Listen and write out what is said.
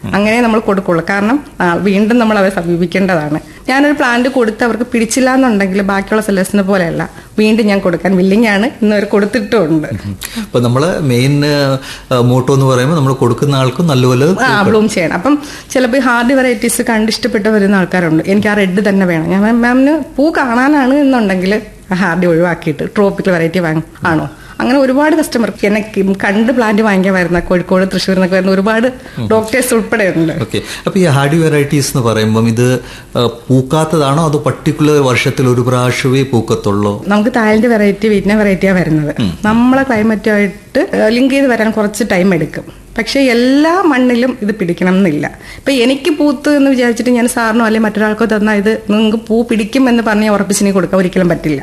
അങ്ങനെ നമ്മൾ കൊടുക്കുള്ളൂ കാരണം ആ, വീണ്ടും നമ്മൾ അവരെ സമീപിക്കേണ്ടതാണ് ഞാനൊരു പ്ലാന്റ് കൊടുത്ത് അവർക്ക് പിടിച്ചില്ല എന്നുണ്ടെങ്കിൽ ബാക്കിയുള്ള സെല്ലേഴ്സിനെ പോലെയല്ല വീണ്ടും ഞാൻ കൊടുക്കാൻ വില്ലിങ് ആണ് ഇന്ന് അവർ കൊടുത്തിട്ടുമുണ്ട് അപ്പൊ നമ്മള് മെയിൻ മോട്ടോ എന്ന് പറയുമ്പോൾ നമ്മൾ കൊടുക്കുന്ന ആൾക്കും നല്ലപോലെ ആ ബ്ലൂം ചെയ്യണം അപ്പം ചിലപ്പോൾ ഹാർഡ് വെറൈറ്റീസ് കണ്ടിഷ്ടപ്പെട്ട് വരുന്ന ആൾക്കാരുണ്ട് എനിക്ക് ആ റെഡ് തന്നെ വേണം ഞാൻ മാമിന് പൂ കാണാനാണ് എന്നുണ്ടെങ്കിൽ ഹാർഡി ഒഴിവാക്കിയിട്ട് ട്രോപ്പിക്കൽ വെറൈറ്റി വാങ്ങ ആണോ അങ്ങനെ ഒരുപാട് കസ്റ്റമർ എന്നെ കി- കണ്ട് പ്ലാന്റ് വാങ്ങിക്കാൻ വരുന്ന കോഴിക്കോട് തൃശ്ശൂർ എന്നൊക്കെ വരുന്ന ഒരുപാട് ഡോക്ടേഴ്സ് ഉൾപ്പെടെ ഉണ്ട് ഓക്കെ അപ്പൊ ഈ ഹാർഡി വെറൈറ്റീസ് എന്ന് പറയുമ്പം ഇത് ആ, പൂക്കാത്തതാണോ അതോ പർട്ടിക്കുലർ വർഷത്തിൽ ഒരു പ്രാവശ്യമേ പൂക്കത്തുള്ളൂ നമുക്ക് തായലിന്റെ വെറൈറ്റി വീറ്റിന്റെ വെറൈറ്റിയാണ് വരുന്നത് നമ്മളെ ക്ലൈമറ്റുമായിട്ട് ലിങ്ക് ചെയ്ത് വരാൻ കുറച്ച് ടൈം എടുക്കും പക്ഷെ എല്ലാ മണ്ണിലും ഇത് പിടിക്കണം എന്നില്ല ഇപ്പൊ എനിക്ക് പൂത്ത് എന്ന് വിചാരിച്ചിട്ട് ഞാൻ സാറിനോ അല്ലെങ്കിൽ മറ്റൊരാൾക്കോ തന്നാൽ ഇത് നിങ്ങൾക്ക് പൂ പിടിക്കും എന്ന് പറഞ്ഞ് ഉറപ്പിച്ചിനി കൊടുക്കാൻ ഒരിക്കലും പറ്റില്ല